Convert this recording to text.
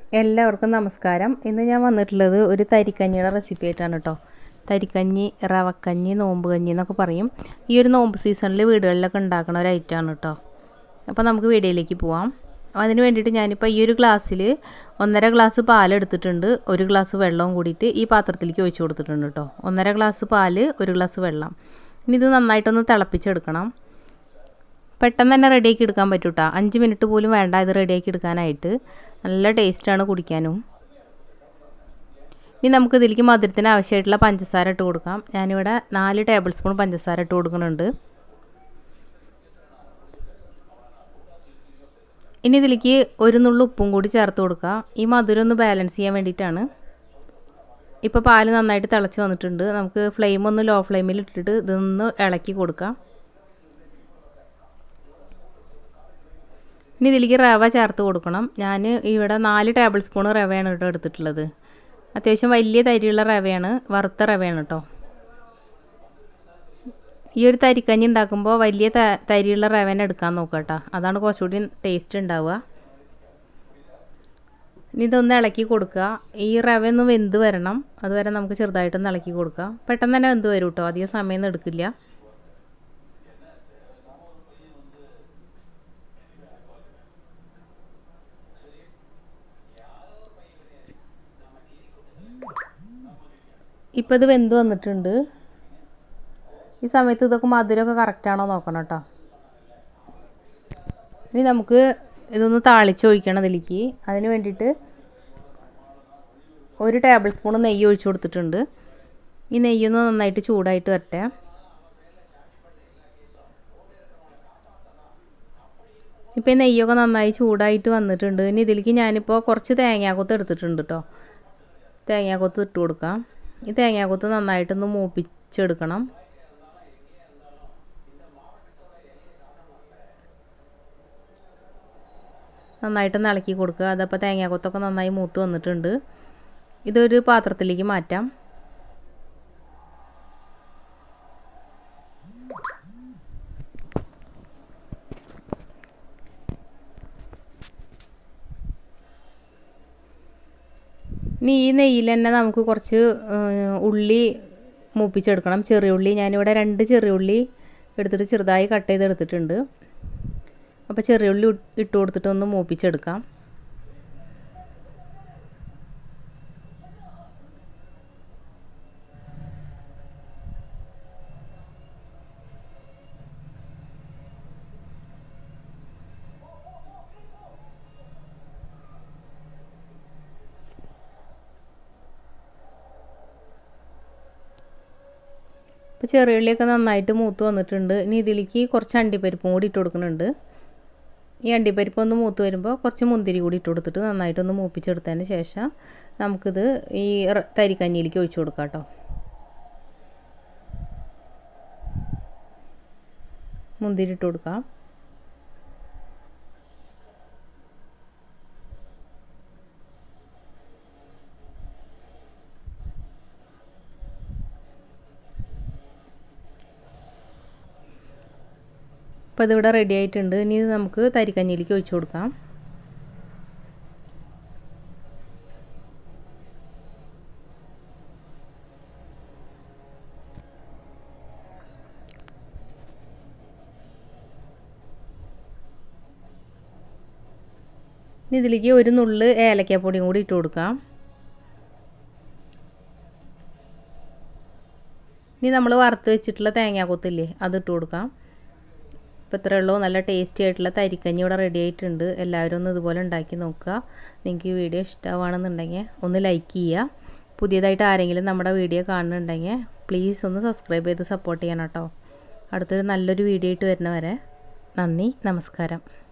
എല്ലാവർക്കും നമസ്കാരം ഇന്ന് ഞാൻ വന്നിട്ടുള്ളത് ഒരു തരിക്കഞ്ഞിയുടെ റെസിപ്പി ആയിട്ടാണ് കേട്ടോ തരിക്കഞ്ഞി റവക്കഞ്ഞി നോമ്പ് കഞ്ഞി എന്നൊക്കെ പറയും ഈ ഒരു നോമ്പ് സീസണിൽ വീടുകളിലൊക്കെ ഉണ്ടാക്കുന്ന ഒരു ഐറ്റമാണ് കേട്ടോ അപ്പോൾ നമുക്ക് വീഡിയോയിലേക്ക് പോവാം അതിന് വേണ്ടിയിട്ട് ഞാനിപ്പോൾ ഈ ഒരു ഗ്ലാസ്സിൽ ഒന്നര ഗ്ലാസ് പാൽ എടുത്തിട്ടുണ്ട് ഒരു ഗ്ലാസ് വെള്ളവും കൂടിയിട്ട് ഈ പാത്രത്തിലേക്ക് ഒഴിച്ച് കൊടുത്തിട്ടുണ്ട് കേട്ടോ ഒന്നര ഗ്ലാസ് പാൽ ഒരു ഗ്ലാസ് വെള്ളം ഇനി ഇത് നന്നായിട്ടൊന്ന് തിളപ്പിച്ചെടുക്കണം പെട്ടെന്ന് തന്നെ റെഡിയാക്കി എടുക്കാൻ പറ്റും കേട്ടോ അഞ്ച് മിനിറ്റ് പോലും വേണ്ട ഇത് റെഡിയാക്കി എടുക്കാനായിട്ട് നല്ല ടേസ്റ്റാണ് കുടിക്കാനും ഇനി നമുക്ക് ഇതിലേക്ക് മധുരത്തിന് ആവശ്യമായിട്ടുള്ള പഞ്ചസാര ഇട്ട് കൊടുക്കാം ഞാനിവിടെ നാല് ടേബിൾ സ്പൂൺ പഞ്ചസാര ഇട്ട് കൊടുക്കുന്നുണ്ട് ഇനി ഇതിലേക്ക് ഒരു നുള്ളു ഉപ്പും കൂടി ചേർത്ത് കൊടുക്കുക ഈ മധുരം ഒന്ന് ബാലൻസ് ചെയ്യാൻ വേണ്ടിയിട്ടാണ് ഇപ്പോൾ പാല് നന്നായിട്ട് തിളച്ച് വന്നിട്ടുണ്ട് നമുക്ക് ഫ്ലെയിം ഒന്ന് ലോ ഫ്ലെയിമിൽ ഇട്ടിട്ട് ഇതൊന്ന് ഇളക്കി കൊടുക്കാം ഇനി ഇതിലേക്ക് റവ ചേർത്ത് കൊടുക്കണം ഞാൻ ഇവിടെ നാല് ടേബിൾ സ്പൂൺ റവയാണ് കേട്ടോ എടുത്തിട്ടുള്ളത് അത്യാവശ്യം വലിയ തരിയുള്ള റവയാണ് വറുത്ത റവയാണ് കേട്ടോ ഈ ഒരു തരിക്കഞ്ഞി ഉണ്ടാക്കുമ്പോൾ വലിയ തരിയുള്ള റവനെ എടുക്കാൻ നോക്കുക കേട്ടോ അതാണ് കുറച്ചുകൂടി ടേസ്റ്റ് ഉണ്ടാവുക ഇനി ഇതൊന്ന് ഇളക്കി കൊടുക്കുക ഈ റവ ഒന്ന് വെന്ത് വരണം അതുവരെ നമുക്ക് ചെറുതായിട്ടൊന്ന് ഇളക്കി കൊടുക്കുക പെട്ടെന്ന് തന്നെ വെന്ത് വരും കേട്ടോ അധികം സമയമൊന്നും എടുക്കില്ല ഇപ്പോൾ ഇത് വെന്ത് വന്നിട്ടുണ്ട് ഈ സമയത്ത് ഇതൊക്കെ മധുരമൊക്കെ കറക്റ്റാണോ നോക്കണം കേട്ടോ ഇനി നമുക്ക് ഇതൊന്ന് താളിച്ചൊഴിക്കണം ഇതിലേക്ക് അതിന് വേണ്ടിയിട്ട് ഒരു ടേബിൾ സ്പൂൺ നെയ്യ് ഒഴിച്ചു കൊടുത്തിട്ടുണ്ട് ഈ നെയ്യൊന്ന് നന്നായിട്ട് ചൂടായിട്ട് വരട്ടെ ഇപ്പോൾ ഈ നെയ്യൊക്കെ നന്നായി ചൂടായിട്ട് വന്നിട്ടുണ്ട് ഇനി ഇതിലേക്ക് ഞാനിപ്പോൾ കുറച്ച് തേങ്ങാക്കൊത്ത് എടുത്തിട്ടുണ്ട് കേട്ടോ തേങ്ങാക്കൊത്ത് ഇട്ട് കൊടുക്കാം ഈ തേങ്ങാക്കൊത്ത് നന്നായിട്ടൊന്ന് മൂപ്പിച്ചെടുക്കണം നന്നായിട്ടൊന്ന് ഇളക്കി കൊടുക്കുക അതപ്പോൾ തേങ്ങാക്കൊത്തൊക്കെ നന്നായി മൂത്ത് വന്നിട്ടുണ്ട് ഇതൊരു പാത്രത്തിലേക്ക് മാറ്റാം ഇനി ഈ നെയ്യിൽ തന്നെ നമുക്ക് കുറച്ച് ഉള്ളി മൂപ്പിച്ചെടുക്കണം ചെറിയ ഉള്ളി ഞാനിവിടെ രണ്ട് ചെറിയ ഉള്ളി എടുത്തിട്ട് ചെറുതായി കട്ട് ചെയ്ത് എടുത്തിട്ടുണ്ട് അപ്പോൾ ചെറിയ ഉള്ളി ഇട്ട് കൊടുത്തിട്ട് ഒന്ന് മൂപ്പിച്ചെടുക്കാം ഇപ്പോൾ ചെറിയ ഉള്ളിയൊക്കെ നന്നായിട്ട് മൂത്ത് വന്നിട്ടുണ്ട് ഇനി ഇതിലേക്ക് കുറച്ച് അണ്ടിപ്പരിപ്പും കൂടി ഇട്ട് കൊടുക്കുന്നുണ്ട് ഈ അണ്ടിപ്പരിപ്പ് ഒന്ന് മൂത്ത് വരുമ്പോൾ കുറച്ച് മുന്തിരി കൂടി ഇട്ട് കൊടുത്തിട്ട് നന്നായിട്ടൊന്ന് മൂപ്പിച്ചെടുത്തതിന് ശേഷം നമുക്കിത് ഈ തരിക്കഞ്ഞിയിലേക്ക് ഒഴിച്ചു കൊടുക്കാം കേട്ടോ മുന്തിരി ഇട്ട് കൊടുക്കാം അപ്പോൾ ഇതിവിടെ റെഡി ആയിട്ടുണ്ട് ഇനി ഇത് നമുക്ക് തരിക്കഞ്ഞിയിലേക്ക് ഒഴിച്ചു കൊടുക്കാം ഇനി ഇതിലേക്ക് ഒരു നുള്ള് ഏലക്കാപ്പൊടിയും കൂടി ഇട്ട് കൊടുക്കാം ഇനി നമ്മൾ വറുത്ത് വെച്ചിട്ടുള്ള തേങ്ങാക്കൊത്തില്ലേ അത് ഇട്ട് കൊടുക്കാം ഇപ്പോൾ ഇത്രയേ ഉള്ളൂ നല്ല ടേസ്റ്റി ആയിട്ടുള്ള തരിക്കഞ്ഞി ഇവിടെ റെഡി ആയിട്ടുണ്ട് എല്ലാവരും ഒന്ന് ഇതുപോലെ ഉണ്ടാക്കി നോക്കുക നിങ്ങൾക്ക് ഈ വീഡിയോ ഇഷ്ടമാണെന്നുണ്ടെങ്കിൽ ഒന്ന് ലൈക്ക് ചെയ്യുക പുതിയതായിട്ട് ആരെങ്കിലും നമ്മുടെ വീഡിയോ കാണുന്നുണ്ടെങ്കിൽ പ്ലീസ് ഒന്ന് സബ്സ്ക്രൈബ് ചെയ്ത് സപ്പോർട്ട് ചെയ്യണം കേട്ടോ അടുത്തൊരു നല്ലൊരു വീഡിയോ ആയിട്ട് വരുന്നവരെ നന്ദി നമസ്കാരം